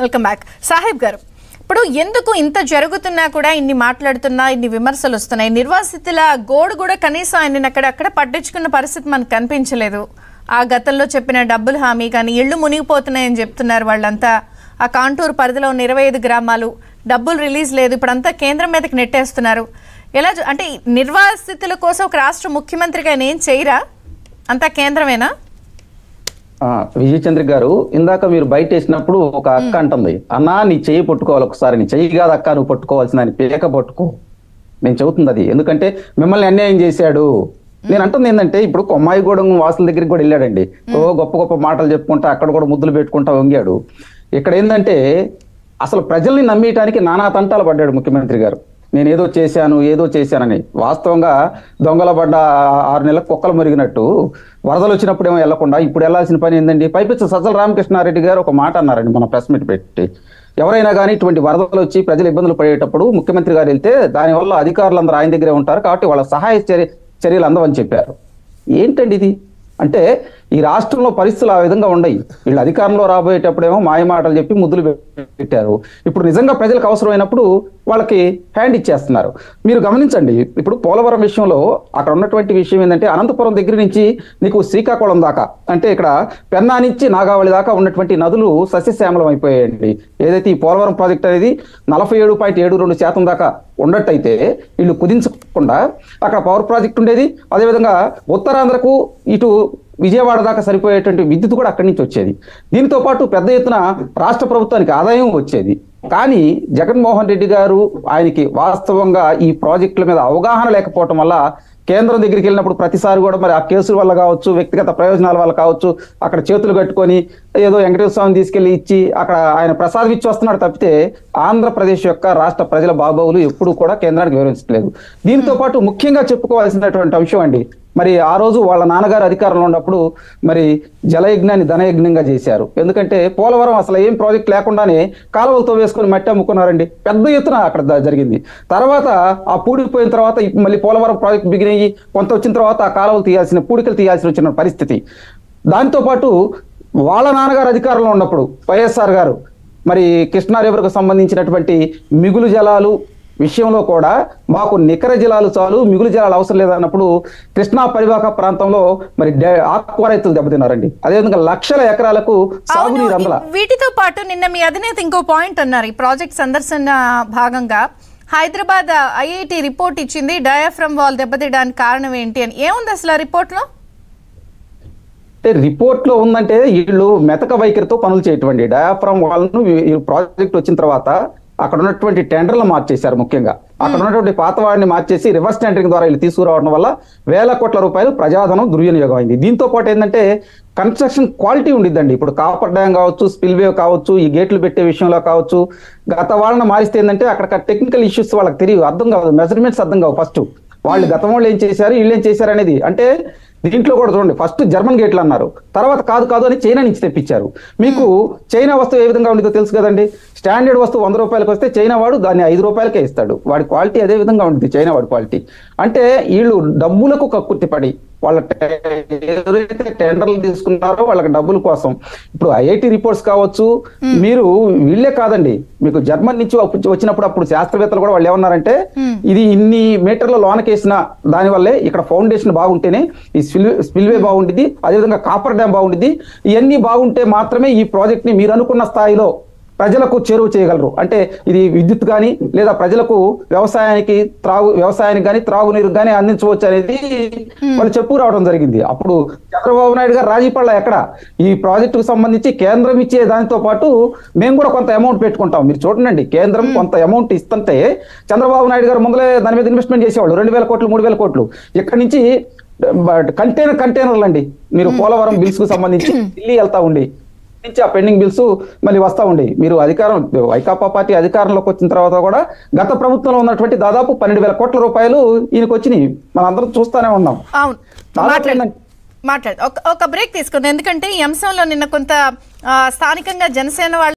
welcome back Sahib గారు ఇప్పుడు ఎందుకు ఇంత జరుగుతున్నా కూడా ఇన్ని మాట్లాడుతున్నా ఇన్ని విమర్శలు వస్తున్నాయి నిర్వాసితుల గోడు కూడా కనీసం ఆయన అక్కడక్కడ పట్టించుకున్న పరిస్థితి మనకు కనిపించలేదు ఆ గతంలో చెప్పిన డబ్బులు హామీ కానీ ఇళ్ళు మునిగిపోతున్నాయని చెప్తున్నారు వాళ్ళంతా ఆ కాంటూరు పరిధిలో ఉన్న ఇరవై ఐదు గ్రామాలు డబ్బులు రిలీజ్ లేదు ఇప్పుడంతా కేంద్రం మీదకి నెట్టేస్తున్నారు ఎలా చూ- అంటే నిర్వాసితుల కోసం ఒక రాష్ట్ర ముఖ్యమంత్రిగా ఆయన ఏం చేయరా అంతా కేంద్రమేనా ఆ, విజయ్ చంద్ర గారు ఇందాక మీరు బయట వేసినప్పుడు ఒక అక్క అంటుంది అన్నా నీ చెయ్యి పట్టుకోవాలి ఒకసారి నీ చెయ్యి కాదు అక్క నువ్వు పట్టుకోవాల్సిన అని పేక పట్టుకో నేను చెబుతుంది అది ఎందుకంటే మిమ్మల్ని అన్యాయం చేశాడు నేను అంటుంది ఏంటంటే ఇప్పుడు కొమ్మాయిగూడెం వాసుల దగ్గరికి కూడా వెళ్ళాడండి ఓ గొప్ప గొప్ప మాటలు చెప్పుకుంటా అక్కడ కూడా ముద్దులు పెట్టుకుంటా వంగాడు ఇక్కడ ఏంటంటే అసలు ప్రజల్ని నమ్మేయటానికి నానా తంటాలు పడ్డాడు ముఖ్యమంత్రి గారు నేను ఏదో చేశాను ఏదో చేశానని వాస్తవంగా దొంగల పడ్డ ఆరు నెలలకు కుక్కలు మురిగినట్టు వరదలు వచ్చినప్పుడు ఏమో వెళ్లకుండా ఇప్పుడు వెళ్లాల్సిన పని ఏందండి పైపించు సజ్జల రామకృష్ణారెడ్డి గారు ఒక మాట అన్నారండి మన ప్రెస్ మీట్ పెట్టి ఎవరైనా కానీ ఇటువంటి వరదలు వచ్చి ప్రజలు ఇబ్బందులు పడేటప్పుడు ముఖ్యమంత్రి గారు వెళ్తే దానివల్ల అధికారులందరూ ఆయన దగ్గరే ఉంటారు కాబట్టి వాళ్ళ సహాయ చర్య చర్యలు అందవని చెప్పారు ఏంటండి ఇది అంటే ఈ రాష్ట్రంలో పరిస్థితులు ఆ విధంగా ఉండయి వీళ్ళు అధికారంలో రాబోయేటప్పుడేమో మాయ మాటలు చెప్పి ముద్దులు పెట్టారు ఇప్పుడు నిజంగా ప్రజలకు అవసరమైనప్పుడు వాళ్ళకి హ్యాండ్ ఇచ్చేస్తున్నారు మీరు గమనించండి ఇప్పుడు పోలవరం విషయంలో అక్కడ ఉన్నటువంటి విషయం ఏంటంటే అనంతపురం దగ్గర నుంచి నీకు శ్రీకాకుళం దాకా అంటే ఇక్కడ పెన్నా నుంచి నాగావళి దాకా ఉన్నటువంటి నదులు సస్యశ్యామలం అయిపోయాయండి ఏదైతే ఈ పోలవరం ప్రాజెక్ట్ అనేది నలభై ఏడు పాయింట్ ఏడు రెండు శాతం దాకా ఉన్నట్టయితే వీళ్ళు కుదించకుండా అక్కడ పవర్ ప్రాజెక్ట్ ఉండేది అదేవిధంగా ఉత్తరాంధ్రకు ఇటు విజయవాడ దాకా సరిపోయేటువంటి విద్యుత్ కూడా అక్కడి నుంచి వచ్చేది దీనితో పాటు పెద్ద ఎత్తున రాష్ట్ర ప్రభుత్వానికి ఆదాయం వచ్చేది కానీ జగన్మోహన్ రెడ్డి గారు ఆయనకి వాస్తవంగా ఈ ప్రాజెక్టుల మీద అవగాహన లేకపోవటం వల్ల కేంద్రం దగ్గరికి వెళ్ళినప్పుడు ప్రతిసారి కూడా మరి ఆ కేసుల వల్ల కావచ్చు వ్యక్తిగత ప్రయోజనాల వల్ల కావచ్చు అక్కడ చేతులు కట్టుకొని ఏదో వెంకటేశ్వర స్వామిని తీసుకెళ్లి ఇచ్చి అక్కడ ఆయన ప్రసాదం ఇచ్చి వస్తున్నాడు తప్పితే ఆంధ్రప్రదేశ్ యొక్క రాష్ట్ర ప్రజల బాగోగులు ఎప్పుడు కూడా కేంద్రానికి వివరించలేదు దీంతో పాటు ముఖ్యంగా చెప్పుకోవాల్సినటువంటి అంశం అండి మరి ఆ రోజు వాళ్ళ నాన్నగారు అధికారంలో ఉన్నప్పుడు మరి జలయజ్ఞాన్ని ధనయజ్ఞంగా చేశారు ఎందుకంటే పోలవరం అసలు ఏం ప్రాజెక్ట్ లేకుండానే కాలువలతో వేసుకొని మట్టి అమ్ముకున్నారండి పెద్ద ఎత్తున అక్కడ ద- జరిగింది తర్వాత ఆ పూడిపోయిన తర్వాత ఇప్పు- మళ్ళీ పోలవరం ప్రాజెక్ట్ బిగిన్ అయ్యి కొంత వచ్చిన తర్వాత ఆ కాలువలు తీయాల్సిన పూడికలు తీయాల్సిన వచ్చిన పరిస్థితి దాంతో పాటు వాళ్ళ నాన్నగారు అధికారంలో ఉన్నప్పుడు వైఎస్ఆర్ గారు మరి కృష్ణా రివర్కు సంబంధించినటువంటి మిగులు జలాలు విషయంలో కూడా మాకు నికర జలాలు చాలు మిగులు జలాలు అవసరం లేదన్నప్పుడు కృష్ణా పరివాహక ప్రాంతంలో మరి డే- ఆక్వా రైతులు దెబ్బతిన్నారండి అదేవిధంగా లక్షల ఎకరాలకు సాగునీరు అందల అవును వీటితో పాటు నిన్న మీ అధినేత ఇంకో పాయింట్ అన్నారు ఈ ప్రాజెక్ట్ సందర్శన భాగంగా హైదరాబాద్ ఐఐటి రిపోర్ట్ ఇచ్చింది డయాఫ్రమ్ వాల్ దెబ్బతీయడానికి కారణం ఏంటి అని ఏముంది అసలు ఆ రిపోర్ట్ లో అంటే రిపోర్ట్ లో ఉందంటే వీళ్ళు మెతక వైఖరితో పనులు చేయటువంటి డయాఫ్రమ్ వాళ్ళను ఈ ప్రాజెక్ట్ వచ్చిన తర్వాత అక్కడ ఉన్నటువంటి టెండర్లు మార్చేశారు ముఖ్యంగా అక్కడ ఉన్నటువంటి పాత వాడిని మార్చేసి రివర్స్ టెండరింగ్ ద్వారా వీళ్ళు తీసుకురావడం వల్ల వేల కోట్ల రూపాయలు ప్రజాధనం దుర్వినియోగం అయింది దీంతో పాటు ఏంటంటే కన్స్ట్రక్షన్ క్వాలిటీ ఉండిద్దండి ఇప్పుడు కాపర్ డ్యామ్ కావచ్చు స్పిల్వే కావచ్చు ఈ గేట్లు పెట్టే విషయంలో కావచ్చు గత వాళ్ళని మారిస్తే ఏంటంటే అక్కడ టెక్నికల్ ఇష్యూస్ వాళ్ళకి తెలియదు అర్థం కాదు మెజర్మెంట్స్ అర్థం కావు ఫస్ట్ వాళ్ళు గతం వాళ్ళు ఏం చేశారు వీళ్ళు ఏం చేశారు అనేది అంటే దీంట్లో కూడా చూడండి ఫస్ట్ జర్మన్ గేట్లు అన్నారు తర్వాత కాదు కాదు అని చైనా నుంచి తెప్పించారు మీకు చైనా వస్తువు ఏ విధంగా ఉండిదో తెలుసు కదండి స్టాండర్డ్ వస్తువు వంద రూపాయలకు వస్తే చైనా వాడు దాన్ని ఐదు రూపాయలకే ఇస్తాడు వాడి క్వాలిటీ అదే విధంగా ఉంటుంది చైనా వాడి క్వాలిటీ అంటే వీళ్ళు డబ్బులకు కక్కుర్తి పడి వాళ్ళ టే- ఎవరైతే టెండర్లు తీసుకున్నారో వాళ్ళకి డబ్బుల కోసం ఇప్పుడు ఐఐటి రిపోర్ట్స్ కావచ్చు మీరు వీళ్ళే కాదండి మీకు జర్మన్ నుంచి అప్పు- వచ్చినప్పుడు అప్పుడు శాస్త్రవేత్తలు కూడా వాళ్ళు ఏమన్నారంటే ఇది ఇన్ని మీటర్ల లోనకేసిన దాని వల్లే ఇక్కడ ఫౌండేషన్ బాగుంటేనే ఈ స్పిల్ స్పిల్వే బాగుండిద్ది అదేవిధంగా కాపర్ డ్యామ్ బాగుండిద్ది ఇవన్నీ బాగుంటే మాత్రమే ఈ ప్రాజెక్ట్ ని మీరు అనుకున్న స్థాయిలో ప్రజలకు చేరువ చేయగలరు అంటే ఇది విద్యుత్ కానీ లేదా ప్రజలకు వ్యవసాయానికి త్రాగు వ్యవసాయానికి కానీ త్రాగునీరు కానీ అందించవచ్చు అనేది వాళ్ళు చెప్పు రావడం జరిగింది అప్పుడు చంద్రబాబు నాయుడు గారు రాజీ పడలే ఎక్కడ ఈ ప్రాజెక్టుకు సంబంధించి కేంద్రం ఇచ్చే దానితో పాటు మేము కూడా కొంత అమౌంట్ పెట్టుకుంటాం మీరు చూడండి కేంద్రం కొంత అమౌంట్ ఇస్తుంటే చంద్రబాబు నాయుడు గారు ముందలే దాని మీద ఇన్వెస్ట్మెంట్ చేసేవాళ్ళు రెండు వేల కోట్లు మూడు వేల కోట్లు ఇక్కడి నుంచి కంటైనర్ కంటైనర్లు అండి మీరు పోలవరం బిల్స్ కు సంబంధించి ఢిల్లీ వెళ్తా ఉండి నుంచి ఆ పెండింగ్ బిల్స్ మళ్ళీ వస్తా ఉండే మీరు అధికారం వైకాపా పార్టీ అధికారంలోకి వచ్చిన తర్వాత కూడా గత ప్రభుత్వంలో ఉన్నటువంటి దాదాపు పన్నెండు వేల కోట్ల రూపాయలు ఈయనకు వచ్చినాయి మనం అందరం చూస్తానే ఉన్నాం అవును దాదాపు మాట్లాడు ఏంటంటే- మాట్లాడు ఒక ఒక బ్రేక్ తీసుకుందాం ఎందుకంటే ఈ అంశంలో నిన్న కొంత ఆ, స్థానికంగా జనసేన వాళ్ళు